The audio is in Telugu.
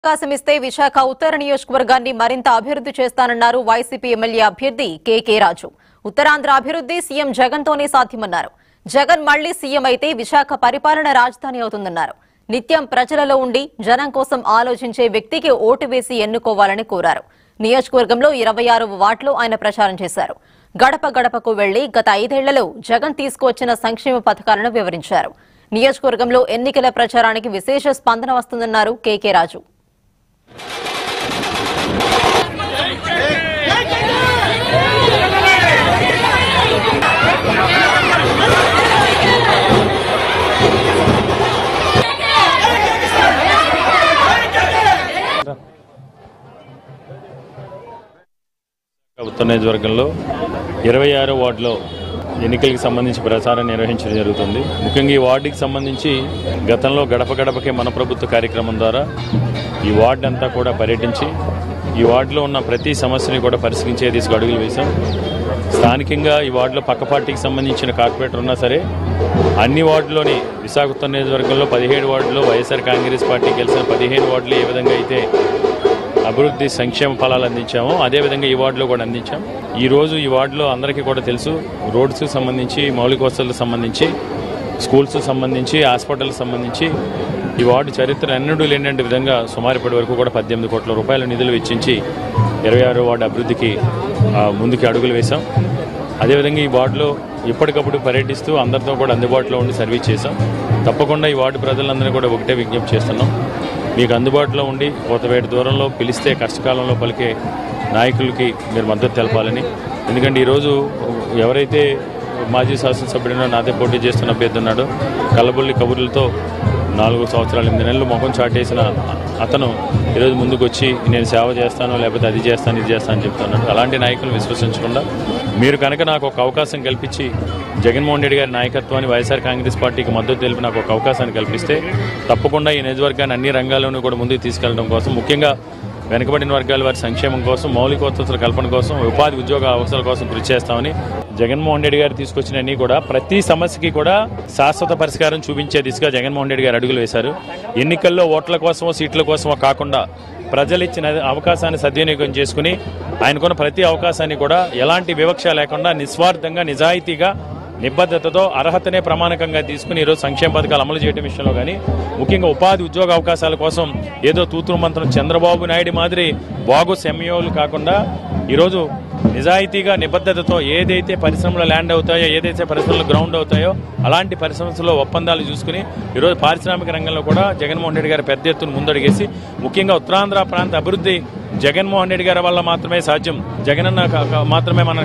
అవకాశం ఇస్తే విశాఖ ఉత్తర నియోజకవర్గాన్ని మరింత అభివృద్ధి చేస్తానన్నారు వైసీపీ ఎమ్మెల్యే అభ్యర్థి కేకే రాజు ఉత్తరాంధ్ర అభివృద్ధి సీఎం జగన్తోనే సాధ్యమన్నారు జగన్ మళ్లీ సీఎం అయితే విశాఖ పరిపాలన రాజధాని అవుతుందన్నారు నిత్యం ప్రజలలో ఉండి జనం కోసం ఆలోచించే వ్యక్తికి ఓటు వేసి ఎన్నుకోవాలని కోరారు నియోజకవర్గంలో ఇరవై ఆరవ వార్డులో ఆయన ప్రచారం చేశారు గడప గడపకు వెళ్లి గత ఐదేళ్లలో జగన్ తీసుకువచ్చిన సంక్షేమ పథకాలను వివరించారు నియోజకవర్గంలో ఎన్నికల ప్రచారానికి విశేష స్పందన వస్తుందన్నారు కేకే రాజు ఉత్తర నియోజకవర్గంలో ఇరవై ఆరో వార్డులో ఎన్నికలకు సంబంధించి ప్రచారం నిర్వహించడం జరుగుతుంది ముఖ్యంగా ఈ వార్డుకి సంబంధించి గతంలో గడప గడపకే మన ప్రభుత్వ కార్యక్రమం ద్వారా ఈ వార్డు అంతా కూడా పర్యటించి ఈ వార్డులో ఉన్న ప్రతి సమస్యని కూడా పరిశీలించే తీసుకు అడుగులు వేశాం స్థానికంగా ఈ వార్డులో పక్క పార్టీకి సంబంధించిన కార్పొరేటర్ ఉన్నా సరే అన్ని వార్డులోని విశాఖ ఉత్తర నియోజకవర్గంలో పదిహేడు వార్డులో వైఎస్ఆర్ కాంగ్రెస్ పార్టీ గెలిచిన పదిహేను వార్డులు ఏ విధంగా అయితే అభివృద్ధి సంక్షేమ ఫలాలు అందించామో అదేవిధంగా ఈ వార్డులో కూడా అందించాం ఈ రోజు ఈ వార్డులో అందరికీ కూడా తెలుసు రోడ్స్కి సంబంధించి మౌలిక వసతులకు సంబంధించి స్కూల్స్ సంబంధించి హాస్పిటల్కి సంబంధించి ఈ వార్డు చరిత్ర ఎన్నడూ లేనటువంటి విధంగా సుమారు ఇప్పటి వరకు కూడా పద్దెనిమిది కోట్ల రూపాయల నిధులు వెచ్చించి ఇరవై ఆరో వార్డు అభివృద్ధికి ఆ, ముందుకి అడుగులు వేశాం అదేవిధంగా ఈ వార్డులో ఎప్పటికప్పుడు పర్యటిస్తూ అందరితో కూడా అందుబాటులో ఉండి సర్వీస్ చేశాం తప్పకుండా ఈ వార్డు ప్రజలందరినీ కూడా ఒకటే విజ్ఞప్తి చేస్తున్నాం మీకు అందుబాటులో ఉండి కోతవేటి దూరంలో పిలిస్తే కష్టకాలంలో పలికే నాయకులకి మీరు మద్దతు తెలపాలని ఎందుకంటే ఈరోజు ఎవరైతే మాజీ శాసనసభ్యుడినో నాదే పోటీ చేస్తున్న అభ్యర్థి ఉన్నాడో కల్లబొల్లి కబుర్లతో నాలుగు సంవత్సరాలు ఎనిమిది నెలలు ముఖం చాటేసిన అతను ఈరోజు ముందుకు వచ్చి నేను సేవ చేస్తాను లేకపోతే అది చేస్తాను ఇది చేస్తాను అని చెప్తున్నాడు అలాంటి నాయకులను విశ్వసించకుండా మీరు కనుక నాకు ఒక అవకాశం కల్పించి జగన్మోహన్ రెడ్డి గారి నాయకత్వాన్ని వైఎస్ఆర్ కాంగ్రెస్ పార్టీకి మద్దతు తెలిపి నాకు ఒక అవకాశాన్ని కల్పిస్తే తప్పకుండా ఈ నియోజకవర్గాన్ని అన్ని రంగాల్లోనూ కూడా ముందుకు తీసుకెళ్లడం కోసం ముఖ్యంగా వెనుకబడిన వర్గాల వారి సంక్షేమం కోసం మౌలిక వసతుల కల్పన కోసం ఉపాధి ఉద్యోగ అవసరాల కోసం కృషి చేస్తామని జగన్మోహన్ రెడ్డి గారు తీసుకొచ్చినన్ని కూడా ప్రతి సమస్యకి కూడా శాశ్వత పరిష్కారం చూపించే దిశగా జగన్మోహన్ రెడ్డి గారు అడుగులు వేశారు ఎన్నికల్లో ఓట్ల కోసమో సీట్ల కోసమో కాకుండా ప్రజలు ఇచ్చిన అవకాశాన్ని సద్వినియోగం చేసుకుని ఆయనకున్న ప్రతి అవకాశాన్ని కూడా ఎలాంటి వివక్ష లేకుండా నిస్వార్థంగా నిజాయితీగా నిబద్ధతతో అర్హతనే ప్రమాణకంగా తీసుకుని ఈరోజు సంక్షేమ పథకాలు అమలు చేయడం విషయంలో కానీ ముఖ్యంగా ఉపాధి ఉద్యోగ అవకాశాల కోసం ఏదో తూతురు మంత్రం చంద్రబాబు నాయుడు మాదిరి బాగు సెమ్యోలు కాకుండా ఈరోజు నిజాయితీగా నిబద్ధతతో ఏదైతే పరిశ్రమలు ల్యాండ్ అవుతాయో ఏదైతే పరిశ్రమలు గ్రౌండ్ అవుతాయో అలాంటి పరిశ్రమలో ఒప్పందాలు చూసుకుని ఈరోజు పారిశ్రామిక రంగంలో కూడా జగన్మోహన్ రెడ్డి గారు పెద్ద ఎత్తున ముందడిగేసి ముఖ్యంగా ఉత్తరాంధ్ర ప్రాంత అభివృద్ధి జగన్మోహన్ రెడ్డి గారి వల్ల మాత్రమే సాధ్యం జగనన్న క- క- మాత్రమే మన